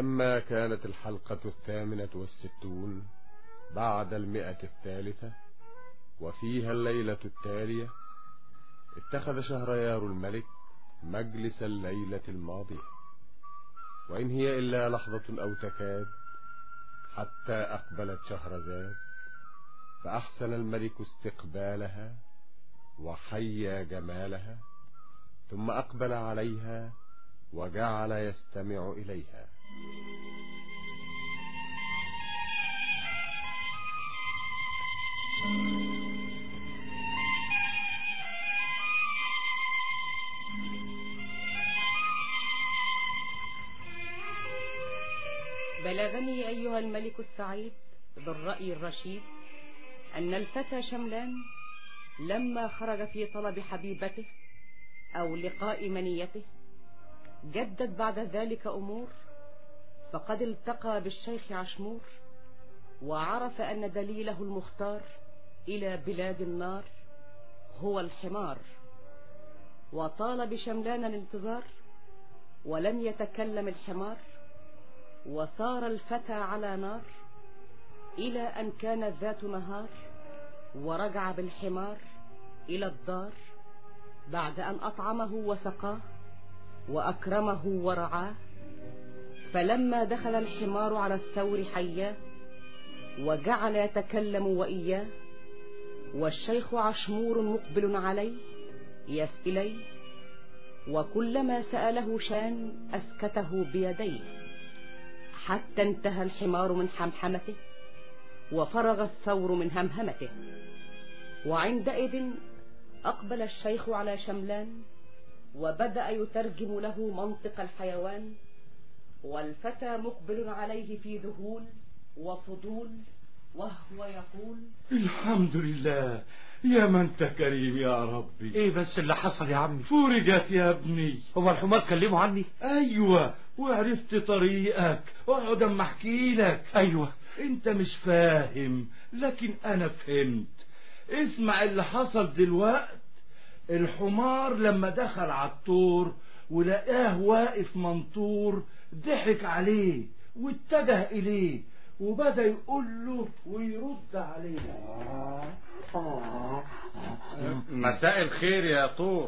لما كانت الحلقة الثامنة والستون بعد المئة الثالثة وفيها الليلة التالية اتخذ شهريار الملك مجلس الليلة الماضية وإن هي إلا لحظة أو تكاد حتى أقبلت شهرزاد فأحسن الملك استقبالها وحيا جمالها ثم أقبل عليها وجعل يستمع إليها بلغني أيها الملك السعيد ذو الرأي الرشيد أن الفتى شملان لما خرج في طلب حبيبته أو لقاء منيته جدد بعد ذلك أمور فقد التقى بالشيخ عشمور وعرف أن دليله المختار إلى بلاد النار هو الحمار وطال بشملان الانتظار ولم يتكلم الحمار وصار الفتى على نار إلى أن كان ذات نهار ورجع بالحمار إلى الدار بعد أن أطعمه وسقاه وأكرمه ورعاه فلما دخل الحمار على الثور حياه وجعل يتكلم وإياه والشيخ عشمور مقبل عليه يسئليه وكلما سأله شان أسكته بيديه حتى انتهى الحمار من حمحمته وفرغ الثور من همهمته وعندئذ أقبل الشيخ على شملان وبدأ يترجم له منطق الحيوان والفتى مقبل عليه في ذهول وفضول وهو يقول الحمد لله يا من انت كريم يا ربي ايه بس اللي حصل يا عمي فرجت يا ابني هو الحمار كلمه عني ايوه وعرفت طريقك اقعد اما احكي لك ايوه انت مش فاهم لكن انا فهمت اسمع اللي حصل دلوقت الحمار لما دخل على الطور ولقاه واقف منطور ضحك عليه واتجه اليه وبدأ يقول له ويرد عليه مساء الخير يا طور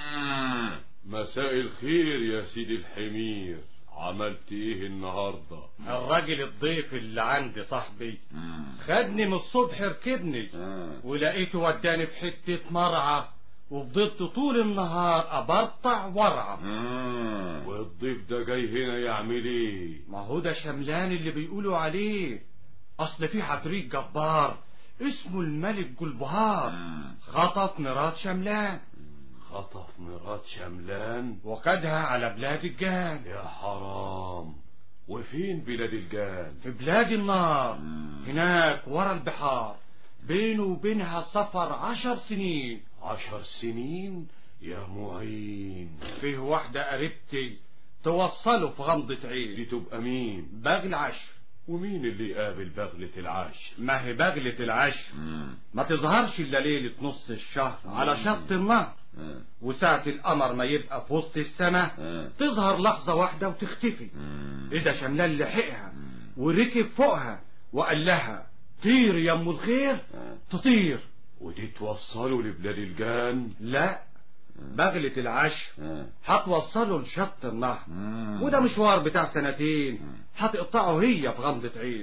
مساء الخير يا سيدي الحمير عملت ايه النهارده الراجل الضيف اللي عندي صاحبي خدني من الصبح ركبني ولقيته وداني في حتة مرعى وفضلت طول النهار أبرطع ورعى والضيف ده جاي هنا يعمل ايه ما هو ده شملان اللي بيقولوا عليه أصل في عفريت جبار اسمه الملك جلبهار خطف مرات شملان خطف مرات شملان وخدها على بلاد الجان يا حرام وفين بلاد الجان في بلاد النار هناك ورا البحار بينه وبينها سفر عشر سنين عشر سنين يا معين فيه واحدة قريبتي توصله في غمضة دي عين تبقى مين بغل عشر ومين اللي قابل بغلة العشر ما هي بغلة العشر ما تظهرش إلا ليلة نص الشهر على شط النهر وساعة القمر ما يبقى في وسط السماء تظهر لحظة واحدة وتختفي إذا شملان لحقها وركب فوقها وقال لها طير يا أم الخير تطير ودي توصلوا لبلاد الجان لا بغلة العشر هتوصله لشط النهر وده مشوار بتاع سنتين هتقطعه هي في غمضة عين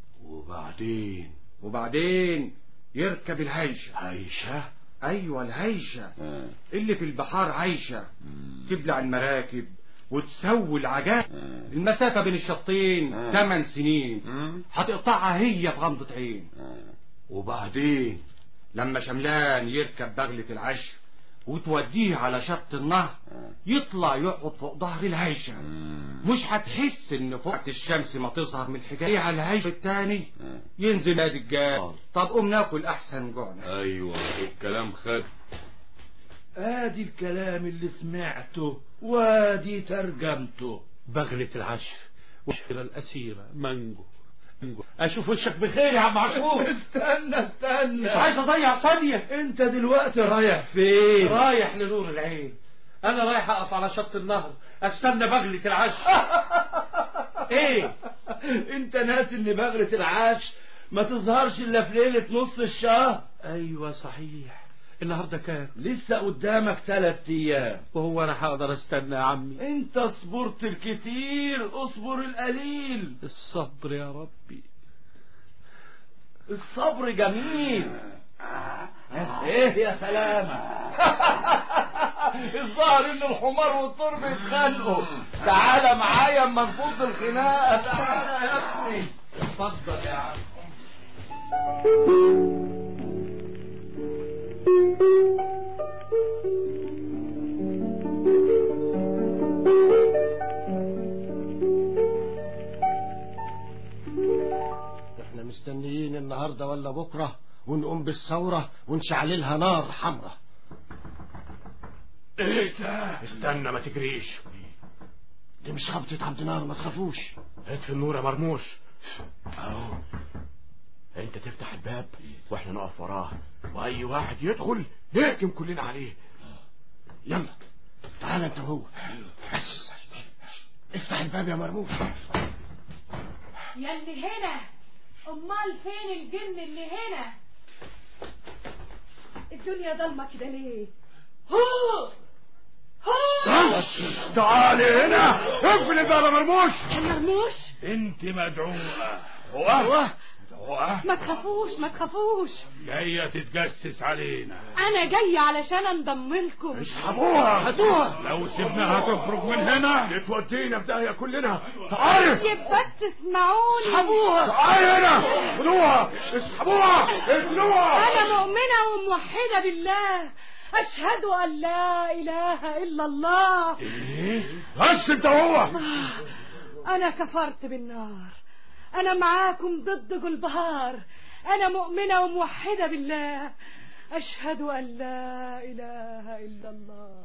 وبعدين وبعدين يركب الهيشة عايشة أيوة الهيشة اللي في البحار عايشة تبلع المراكب وتسوي العجائب المسافة بين الشطين 8 سنين هتقطعها هي في غمضة عين وبعدين لما شملان يركب بغلة العشر وتوديه على شط النهر يطلع يقعد فوق ظهر الهيشة مش هتحس ان فوقت الشمس ما تظهر من الحجاية على الهيشة التاني ينزل نادي الجال طب قوم ناكل احسن جوعنا ايوه الكلام خد ادي الكلام اللي سمعته وادي ترجمته بغلة العشر وشر الأسيرة مانجو مانجو أشوف وشك بخير يا عم عاشور استنى استنى مش عايز أضيع ثانية انت دلوقتي رايح فين رايح لنور العين أنا رايح أقف على شط النهر أستنى بغلة العشر ايه انت ناس اللي بغرة العاش ما تظهرش الا في ليلة نص الشهر ايوه صحيح النهارده كام لسه قدامك ثلاث ايام وهو انا هقدر استنى يا عمي انت صبرت الكتير اصبر القليل الصبر يا ربي الصبر جميل ايه يا سلامة الظاهر ان الحمار والطور بيتخانقوا تعالى معايا اما نفض الخناقة تعالى يا ابني اتفضل يا عم احنا مستنيين النهارده ولا بكره ونقوم بالثوره ونشعللها نار حمراء ايه ده استنى ما تجريش دي مش خبطة عبد نار ما تخافوش اطفي النور يا مرموش اهو انت تفتح الباب واحنا نقف وراه واي واحد يدخل نهجم كلنا عليه يلا تعال انت وهو بس افتح الباب يا مرموش يا اللي هنا امال فين الجن اللي هنا الدنيا ضلمه كده ليه هو هو تعالي هنا اقفل الباب يا مرموش مرموش انت مدعوة هو ما تخافوش ما تخافوش جاية تتجسس علينا انا جاية علشان انضم لكم اسحبوها هاتوها لو سيبناها تخرج من هنا تودينا في داهية كلنا تعالي يبقى تسمعوني اسحبوها تعالي هنا خدوها اسحبوها اقتلوها انا مؤمنة وموحدة بالله اشهد ان لا اله الا الله بس انت وهو انا كفرت بالنار انا معاكم ضد جلبهار انا مؤمنة وموحدة بالله اشهد ان لا اله الا الله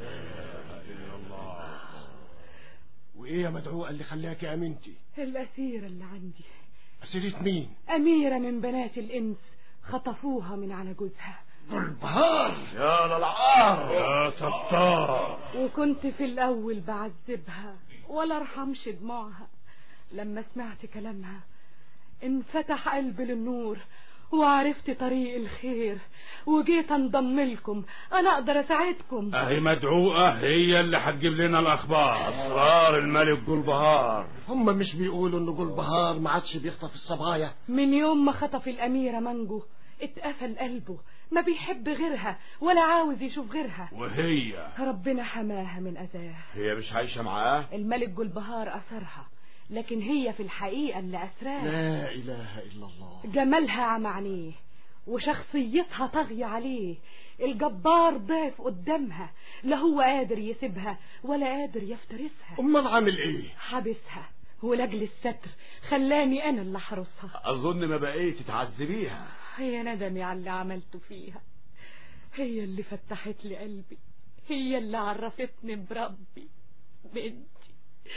وايه يا مدعوة اللي خلاكي امنتي الاسيرة اللي عندي اسيرة مين اميرة من بنات الانس خطفوها من على جوزها البهار يا للعار يا ستار وكنت في الاول بعذبها ولا ارحمش دموعها لما سمعت كلامها انفتح قلبي للنور وعرفت طريق الخير وجيت انضم لكم انا اقدر اساعدكم اهي مدعوة هي اللي هتجيب لنا الاخبار اسرار الملك جلبهار هم مش بيقولوا ان جلبهار ما عادش بيخطف الصبايا من يوم ما خطف الاميرة مانجو اتقفل قلبه ما بيحب غيرها ولا عاوز يشوف غيرها وهي ربنا حماها من اذاه هي مش عايشة معاه الملك جلبهار اثرها لكن هي في الحقيقة اللي أسراه لا اله الا الله جمالها عمى عينيه وشخصيتها طاغية عليه الجبار ضعف قدامها لا هو قادر يسيبها ولا قادر يفترسها امال عامل ايه حبسها ولاجل الستر خلاني انا اللي احرسها اظن ما بقيت تعذبيها هي ندمي على اللي عملته فيها هي اللي فتحت لي قلبي هي اللي عرفتني بربي بنتي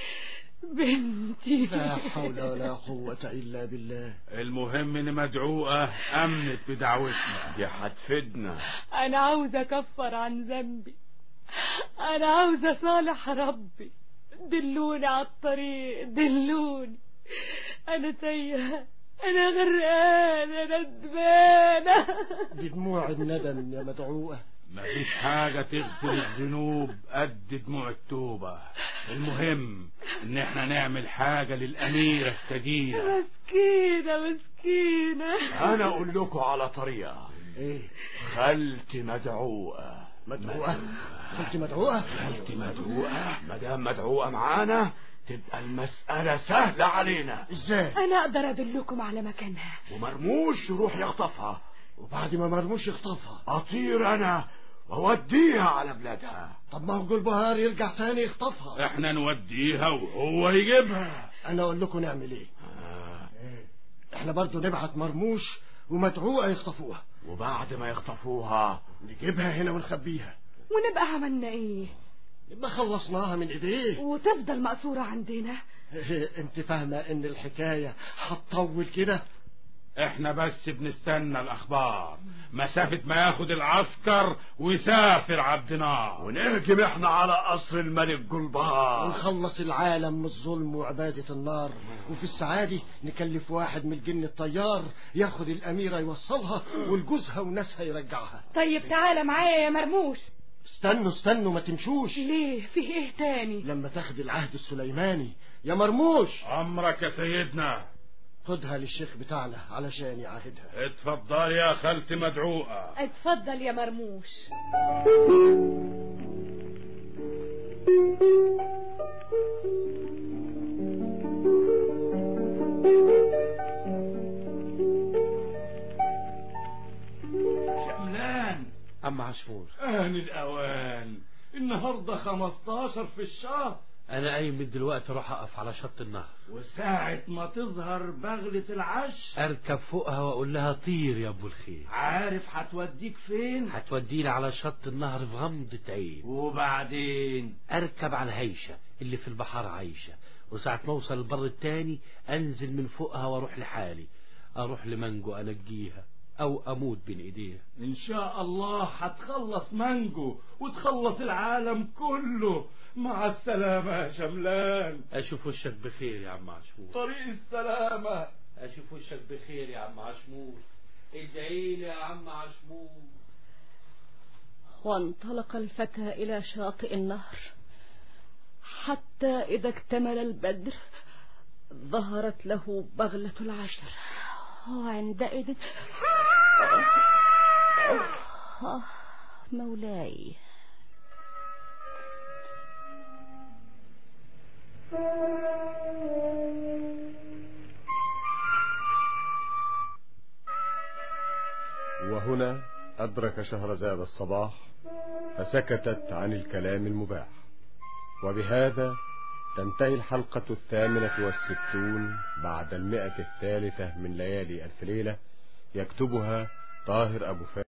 بنتي لا حول ولا قوة الا بالله المهم ان مدعوة امنت بدعوتنا دي هتفيدنا انا عاوزة اكفر عن ذنبي انا عاوزة صالح ربي دلوني على الطريق دلوني انا تايهة انا غرقانة ندمانة دي دموع الندم يا مدعوة مفيش حاجة تغسل الذنوب قد دموع التوبة المهم ان احنا نعمل حاجة للأميرة السجينة مسكينة مسكينة انا اقول لكم على طريقة ايه خالتي مدعوة مدعوة قلت مدعوة خالتي مدعوة مدام مدعوة معانا تبقى المسألة سهلة علينا ازاي انا اقدر ادلكم على مكانها ومرموش يروح يخطفها وبعد ما مرموش يخطفها اطير انا واوديها على بلادها طب ما هو جلبهار يرجع تاني يخطفها احنا نوديها وهو يجيبها انا اقول لكم نعمل ايه احنا برضو نبعت مرموش ومدعوة يخطفوها وبعد ما يخطفوها نجيبها هنا ونخبيها ونبقى عملنا ايه يبقى خلصناها من ايديه وتفضل مقصورة عندنا انت فاهمة ان الحكاية هتطول كده احنا بس بنستنى الاخبار مسافة ما ياخد العسكر ويسافر عبد نار ونهجم احنا على قصر الملك جلبار ونخلص العالم من الظلم وعبادة النار وفي السعادة نكلف واحد من الجن الطيار ياخد الأميرة يوصلها والجوزها وناسها يرجعها طيب تعالى معايا يا مرموش استنوا استنوا ما تمشوش ليه في ايه تاني لما تاخد العهد السليماني يا مرموش امرك يا سيدنا خدها للشيخ بتاعنا علشان يعاهدها اتفضل يا خالتي مدعوقة اتفضل يا مرموش شملان عم عاشور آن الأوان النهاردة خمستاشر في الشهر انا قايم من دلوقتي اروح اقف على شط النهر وساعة ما تظهر بغلة العش اركب فوقها واقول لها طير يا ابو الخير عارف هتوديك فين هتوديني على شط النهر في غمضة عين وبعدين اركب على الهيشة اللي في البحر عايشة وساعة ما اوصل البر التاني انزل من فوقها واروح لحالي اروح لمانجو انجيها او اموت بين ايديها ان شاء الله هتخلص مانجو وتخلص العالم كله مع السلامة يا شملان اشوف وشك بخير يا عم عاشور طريق السلامة اشوف وشك بخير يا عم عشمور ادعي لي يا عم عشمور وانطلق الفتى إلى شاطئ النهر حتى إذا اكتمل البدر ظهرت له بغلة العشر وعندئذ آه، مولاي وهنا أدرك شهرزاد الصباح فسكتت عن الكلام المباح وبهذا تنتهي الحلقة الثامنة والستون بعد المئة الثالثة من ليالي ألف ليلة يكتبها طاهر أبو فاشل